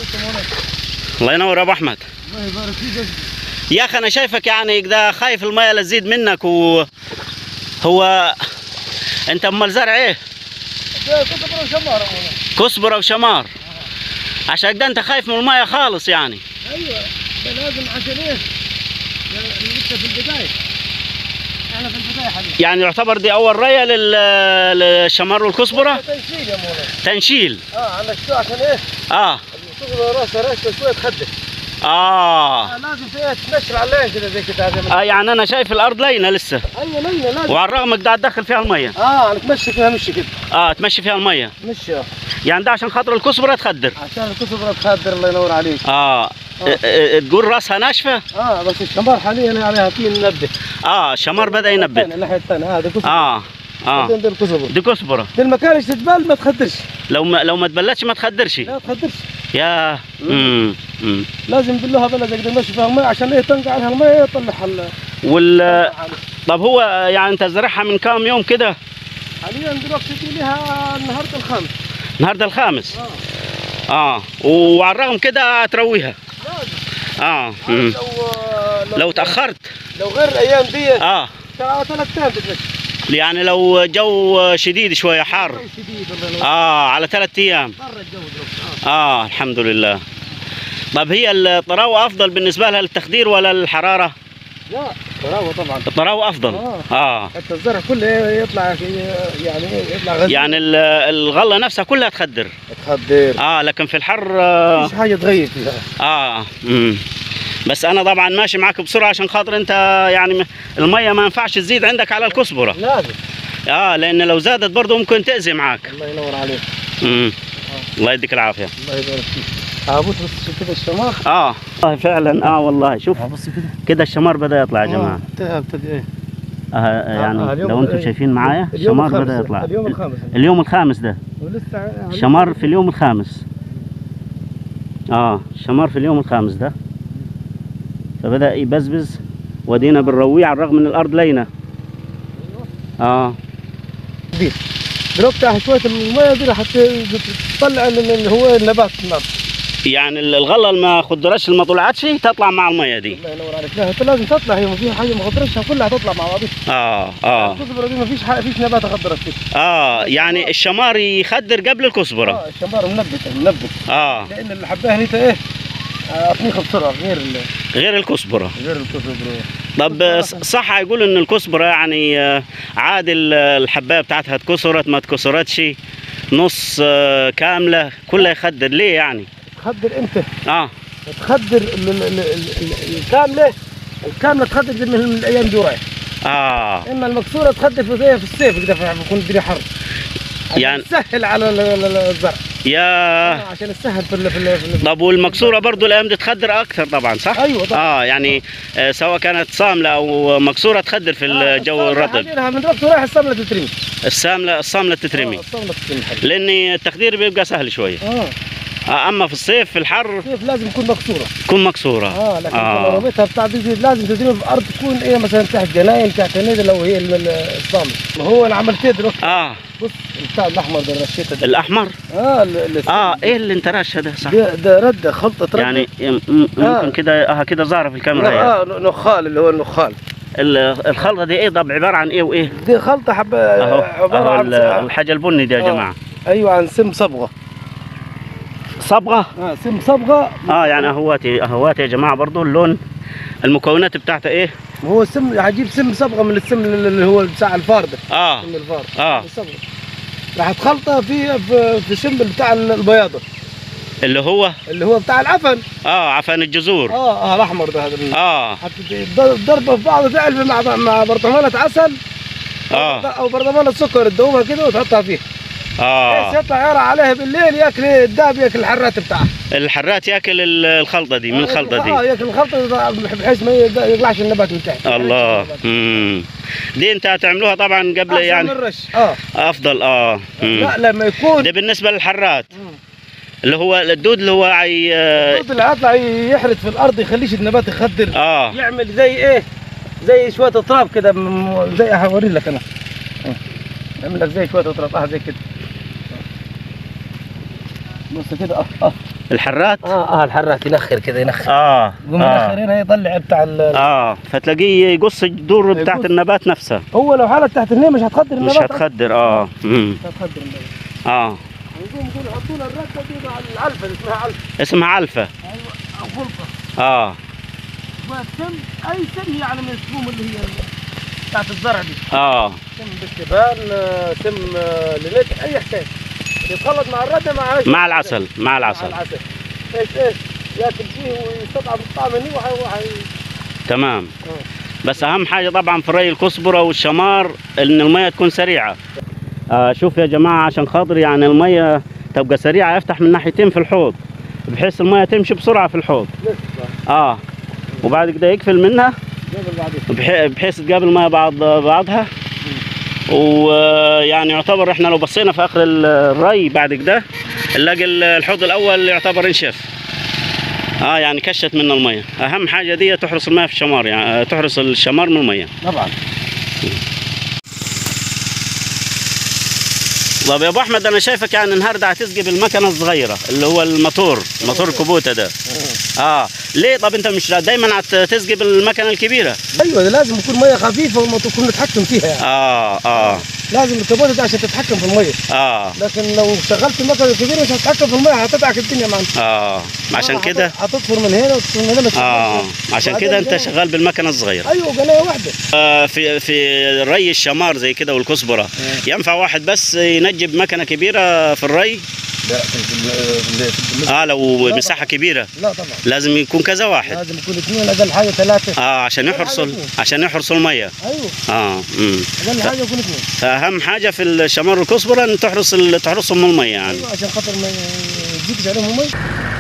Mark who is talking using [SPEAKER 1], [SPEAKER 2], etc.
[SPEAKER 1] الله ينور يا ابو احمد
[SPEAKER 2] الله يبارك فيك
[SPEAKER 1] يا اخي انا شايفك يعني كده خايف الميه لا تزيد منك و هو انت امال زرع ايه
[SPEAKER 2] ده كتب له شمارة مولانا
[SPEAKER 1] كزبره وشمار عشان كده انت خايف من الميه خالص يعني
[SPEAKER 2] ايوه ده لازم عشان ايه؟ يعني لسه في البداية احنا في البداية حبيبي
[SPEAKER 1] يعني يعتبر دي اول ريه لل... للشمار والكزبره
[SPEAKER 2] تنشيل يا مولانا
[SPEAKER 1] تنشيل
[SPEAKER 2] اه عندك شو عشان ايه؟
[SPEAKER 1] اه
[SPEAKER 2] تغلى راسها راسها شوية تخدر
[SPEAKER 1] اه
[SPEAKER 2] آه لازم في ايه تنشر على اللين كده زي كده هذا
[SPEAKER 1] اه يعني انا شايف الارض لينه لسه
[SPEAKER 2] ايوه ليلة لازم
[SPEAKER 1] وعلى الرغم انك قاعد تدخل فيها الميه
[SPEAKER 2] اه انا تمشي فيها مشي كده
[SPEAKER 1] اه تمشي فيها الميه
[SPEAKER 2] مشي آه.
[SPEAKER 1] يعني ده عشان خاطر الكزبره تخدر
[SPEAKER 2] عشان الكتب تخدر الله ينور عليك
[SPEAKER 1] اه اه، اه، تقول راسها ناشفه
[SPEAKER 2] اه بس الشمار حاليا عليها في ننبه
[SPEAKER 1] اه الشمار بدا ينبت
[SPEAKER 2] الناحية الثانية هذا كتب
[SPEAKER 1] اه اه
[SPEAKER 2] عندنا الكتب
[SPEAKER 1] دي كزبره
[SPEAKER 2] في المكان اللي تتبال ما تخدرش
[SPEAKER 1] لو ما لو ما تبلتش ما تخدرش
[SPEAKER 2] لا تخدرش
[SPEAKER 1] يا امم امم
[SPEAKER 2] لازم ندلوها بلد كده نمشي فيها الماء عشان ايه تنقع عليها الماء يطلع ال
[SPEAKER 1] وال طب هو يعني انت زرعها من كام يوم كده
[SPEAKER 2] حاليا دلوقتي دي لها النهارده الخامس
[SPEAKER 1] النهارده الخامس
[SPEAKER 2] اه
[SPEAKER 1] اه وعلى الرغم كده ترويها
[SPEAKER 2] لازم
[SPEAKER 1] اه مم.
[SPEAKER 2] لو
[SPEAKER 1] لو تاخرت
[SPEAKER 2] لو غير الايام دي
[SPEAKER 1] اه
[SPEAKER 2] ثلاث ايام تتمشي
[SPEAKER 1] يعني لو جو شديد شويه حار
[SPEAKER 2] جو شديد الله ينور
[SPEAKER 1] اه على ثلاث ايام
[SPEAKER 2] برا الجو دلوقتي اه
[SPEAKER 1] اه الحمد لله طب هي الطراوه افضل بالنسبه لها للتخدير ولا الحراره
[SPEAKER 2] لا طراوه طبعا
[SPEAKER 1] الطراوه افضل
[SPEAKER 2] آه.
[SPEAKER 1] اه
[SPEAKER 2] حتى الزرع كله يطلع يعني يطلع غزير
[SPEAKER 1] يعني ال- الغله نفسها كلها تخدر
[SPEAKER 2] تخدر
[SPEAKER 1] اه لكن في الحر اه,
[SPEAKER 2] مفيش حاجه تغير فيها
[SPEAKER 1] آه. مم. بس انا طبعا ماشي معك بسرعه عشان خاطر انت يعني م- الميه ما ينفعش تزيد عندك على الكسبره
[SPEAKER 2] لازم
[SPEAKER 1] اه لان لو زادت برضه ممكن تاذي معك
[SPEAKER 2] الله ينور عليك
[SPEAKER 1] مم. الله يديك العافيه
[SPEAKER 2] الله يبارك فيك اه بص بص شوف كده الشمار
[SPEAKER 1] اه والله فعلا اه والله شوف
[SPEAKER 2] اه بص كده
[SPEAKER 1] كده الشمار بدا يطلع يا جماعه
[SPEAKER 2] آه، ابتدى ايه
[SPEAKER 1] آه يعني
[SPEAKER 2] آه، اليوم-
[SPEAKER 1] لو انتم شايفين معايا
[SPEAKER 2] اليوم
[SPEAKER 1] الشمار
[SPEAKER 2] الخامس
[SPEAKER 1] بدا يطلع
[SPEAKER 2] اليوم الخامس
[SPEAKER 1] اليوم الخامس ده
[SPEAKER 2] ولسه يعني
[SPEAKER 1] الشمار في اليوم الخامس اه الشمار في اليوم الخامس ده فبدأ يبزبز ودينا بنرويه على الرغم من الأرض لينة اه
[SPEAKER 2] دلوقتي شويه الميه دي راح تطلع اللي هو النبات النار
[SPEAKER 1] يعني ال- الغلة اللي ما خضرتش اللي ما طلعتش تطلع مع المية دي
[SPEAKER 2] الله ينور عليك لا انت لازم تطلع هي ما فيها حاجه ما خضرتش كلها تطلع مع بعضها
[SPEAKER 1] اه اه
[SPEAKER 2] الكزبره دي ما فيش حاجه فيش نبات خضرت فيه
[SPEAKER 1] اه يعني الشمار يخدر قبل الكزبرة
[SPEAKER 2] اه الشمار منبت منبت
[SPEAKER 1] اه
[SPEAKER 2] لان اللي حباها هنيتا ايه آه، اطنيخ بسرعه غير ال-
[SPEAKER 1] غير الكزبرة
[SPEAKER 2] غير الكزبره
[SPEAKER 1] طب ص- صح يقول ان الكزبرة يعني آه، عادي ال- الحباية بتاعتها اتكسرت ما اتكسرتش نص آه، كاملة كلها يخدر ليه يعني
[SPEAKER 2] تخدر امتى؟
[SPEAKER 1] اه
[SPEAKER 2] تخدر ال- ال- ال- ال- الكامله الكامله تخدر دي من من الايام دي ورايح
[SPEAKER 1] اه
[SPEAKER 2] اما المكسوره تخدر في زي في الصيف كده بيكون الدنيا حر عشان
[SPEAKER 1] يعني-
[SPEAKER 2] تسهل على ال- ال- ال- الزرع
[SPEAKER 1] يا
[SPEAKER 2] آه، عشان تسهل في ال- في ال- في ال-
[SPEAKER 1] طب والمكسوره برضو الايام دي تخدر اكثر طبعا صح؟
[SPEAKER 2] ايوه طبعا
[SPEAKER 1] اه يعني آه سواء كانت صامله او مكسوره تخدر في الجو الرطب
[SPEAKER 2] حاجينها من ربط رايح الصمله تترمي
[SPEAKER 1] السامله الصامله
[SPEAKER 2] آه،
[SPEAKER 1] تترمي
[SPEAKER 2] الصمله تترمي حبيبي.
[SPEAKER 1] لان التخدير بيبقى سهل شويه
[SPEAKER 2] اه
[SPEAKER 1] آه اما في الصيف في الحر
[SPEAKER 2] كيف لازم تكون مكسوره
[SPEAKER 1] تكون مكسوره
[SPEAKER 2] اه لكن
[SPEAKER 1] آه.
[SPEAKER 2] لو رميتها بتاع دي لازم تدريب في الارض تكون ايه مثلا تحت جناين تحت هنيدة لو هي ال- ال- الصامت ما هو انا عملت ايه دلوقتي
[SPEAKER 1] اه
[SPEAKER 2] بص بتاع الاحمر ده رشيته ده
[SPEAKER 1] الاحمر
[SPEAKER 2] اه ال- ال-
[SPEAKER 1] اه ايه اللي انت رشه ده صح؟
[SPEAKER 2] ده, ده رده خلطه رده
[SPEAKER 1] يعني م- م- ممكن كده اه كده ظاهره في الكاميرا يعني.
[SPEAKER 2] اه نخال اللي هو النخال
[SPEAKER 1] ال- الخلطه دي ايه طب عباره عن ايه وايه؟
[SPEAKER 2] دي خلطه حبه
[SPEAKER 1] اهو
[SPEAKER 2] عباره
[SPEAKER 1] اهو
[SPEAKER 2] عن
[SPEAKER 1] ال- الحاجه البني دي يا
[SPEAKER 2] آه.
[SPEAKER 1] جماعه
[SPEAKER 2] ايوه عن سم صبغه
[SPEAKER 1] صبغه
[SPEAKER 2] اه سم صبغه
[SPEAKER 1] اه يعني اهواتي اهواتي يا جماعه برضو اللون المكونات بتاعته ايه؟
[SPEAKER 2] هو السم هجيب سم صبغه من السم اللي هو بتاع الفارده
[SPEAKER 1] اه
[SPEAKER 2] سم الفارده
[SPEAKER 1] اه
[SPEAKER 2] الصبغه راح تخلطها في في, في سم بتاع البياضه
[SPEAKER 1] اللي هو
[SPEAKER 2] اللي هو بتاع العفن
[SPEAKER 1] اه عفان الجذور
[SPEAKER 2] اه اه الاحمر ده هذا
[SPEAKER 1] اه
[SPEAKER 2] حتى ضربه في بعض تعلب مع مع برطمانه عسل
[SPEAKER 1] اه
[SPEAKER 2] او برطمانه سكر تدوبها كده وتحطها فيه بحيث
[SPEAKER 1] اه
[SPEAKER 2] يطلع يرى عليها بالليل ياكل الداب ياكل الحرات بتاعها
[SPEAKER 1] الحرات ياكل ال- الخلطه دي من الخلطه
[SPEAKER 2] اه
[SPEAKER 1] دي
[SPEAKER 2] ياكل الخلطه بحيث ما يطلعش النبات من تحت
[SPEAKER 1] الله امم دي انت هتعملوها طبعا قبل
[SPEAKER 2] أحسن
[SPEAKER 1] يعني
[SPEAKER 2] من الرش اه
[SPEAKER 1] افضل اه مم.
[SPEAKER 2] لا لما يكون
[SPEAKER 1] ده بالنسبه للحرات
[SPEAKER 2] مم.
[SPEAKER 1] اللي هو الدود اللي هو عي
[SPEAKER 2] الدود اللي هيطلع يحرث في الارض يخليش النبات يخدر
[SPEAKER 1] اه
[SPEAKER 2] يعمل زي ايه زي شويه تراب كده م- زي هوري لك انا آه. يعمل لك زي شويه تراب اه زي كده بص كده اه اه
[SPEAKER 1] الحرات
[SPEAKER 2] اه اه الحراك ينخر كذا ينخر
[SPEAKER 1] اه
[SPEAKER 2] يقوم
[SPEAKER 1] اه,
[SPEAKER 2] ينخر هنا يطلع بتاع ال-
[SPEAKER 1] آه. فتلاقيه يقص الجذور بتاعت
[SPEAKER 2] يقص.
[SPEAKER 1] النبات نفسها
[SPEAKER 2] هو لو حالك تحت النية مش هتخدر
[SPEAKER 1] مش
[SPEAKER 2] النبات
[SPEAKER 1] هتخدر اه امم
[SPEAKER 2] مش هتخدر النبات
[SPEAKER 1] اه
[SPEAKER 2] ويقوم يقول يحطوا لها الركبه دي مع العلفه اللي اسمها علفه
[SPEAKER 1] اسمها علفة
[SPEAKER 2] ايوه او خلطه
[SPEAKER 1] اه
[SPEAKER 2] وسم اي سم يعني من السموم اللي هي بتاعت الزرع دي
[SPEAKER 1] اه
[SPEAKER 2] سم بالتبان آه، سم آه، للد اي حساب يتخلط مع الرده مع
[SPEAKER 1] مع العسل مع
[SPEAKER 2] مع
[SPEAKER 1] العسل
[SPEAKER 2] العسل ايش ايش ياكل فيه ويستطعم الطعم منه وحي وحي
[SPEAKER 1] تمام
[SPEAKER 2] آه.
[SPEAKER 1] بس اهم حاجه طبعا في الري الكزبره والشمار ان الميه تكون سريعه آه شوف يا جماعه عشان خاطر يعني الميه تبقى سريعه يفتح من ناحيتين في الحوض بحيث الميه تمشي بسرعه في الحوض
[SPEAKER 2] لسه
[SPEAKER 1] اه وبعد كده يقفل منها
[SPEAKER 2] قبل بعدين
[SPEAKER 1] بحي- بحيث تقابل الميه بعض بعضها ويعني يعتبر احنا لو بصينا في اخر الري بعد كده نلاقي الحوض الاول يعتبر انشف اه يعني كشت من الميه اهم حاجه دي تحرس الميه في الشمار يعني آه، تحرس الشمار من الميه
[SPEAKER 2] طبعا
[SPEAKER 1] طب يا ابو احمد انا شايفك يعني النهارده هتسقي بالمكنه الصغيره اللي هو الموتور موتور الكبوته ده اه ليه طب انت مش دايما هتسقي بالمكنه الكبيره
[SPEAKER 2] ايوه ده لازم يكون ميه خفيفه وتكون نتحكم فيها يعني
[SPEAKER 1] اه اه
[SPEAKER 2] لازم الكبوته دي عشان تتحكم في الميه
[SPEAKER 1] اه
[SPEAKER 2] لكن لو شغلت المكنه الكبيره مش هتتحكم في الميه هتدعك الدنيا معنا
[SPEAKER 1] اه عشان كده
[SPEAKER 2] هتطفر من هنا وتطفر من هنا ما
[SPEAKER 1] اه
[SPEAKER 2] تتحكمش.
[SPEAKER 1] عشان
[SPEAKER 2] وبعدين
[SPEAKER 1] كده انت
[SPEAKER 2] جاي-
[SPEAKER 1] شغال بالمكنه الصغيره
[SPEAKER 2] ايوه قناه واحده
[SPEAKER 1] آه في في ري الشمار زي كده والكزبره ينفع واحد بس ينجب مكنه كبيره في الري
[SPEAKER 2] لا في في
[SPEAKER 1] اه لو
[SPEAKER 2] لا
[SPEAKER 1] مساحه كبيره
[SPEAKER 2] لا طبعا
[SPEAKER 1] لازم يكون كذا واحد
[SPEAKER 2] لازم يكون اثنين اقل حاجه ثلاثه
[SPEAKER 1] اه عشان
[SPEAKER 2] لا،
[SPEAKER 1] يحرسوا
[SPEAKER 2] حاجة فيه.
[SPEAKER 1] عشان يحرسوا الميه
[SPEAKER 2] ايوه
[SPEAKER 1] اه امم
[SPEAKER 2] اقل حاجه يكون اثنين
[SPEAKER 1] فاهم حاجه في الشمار والكزبره ان تحرس ال- تحرسهم من الميه يعني
[SPEAKER 2] ايوه عشان خاطر ما يجيكش عليهم المي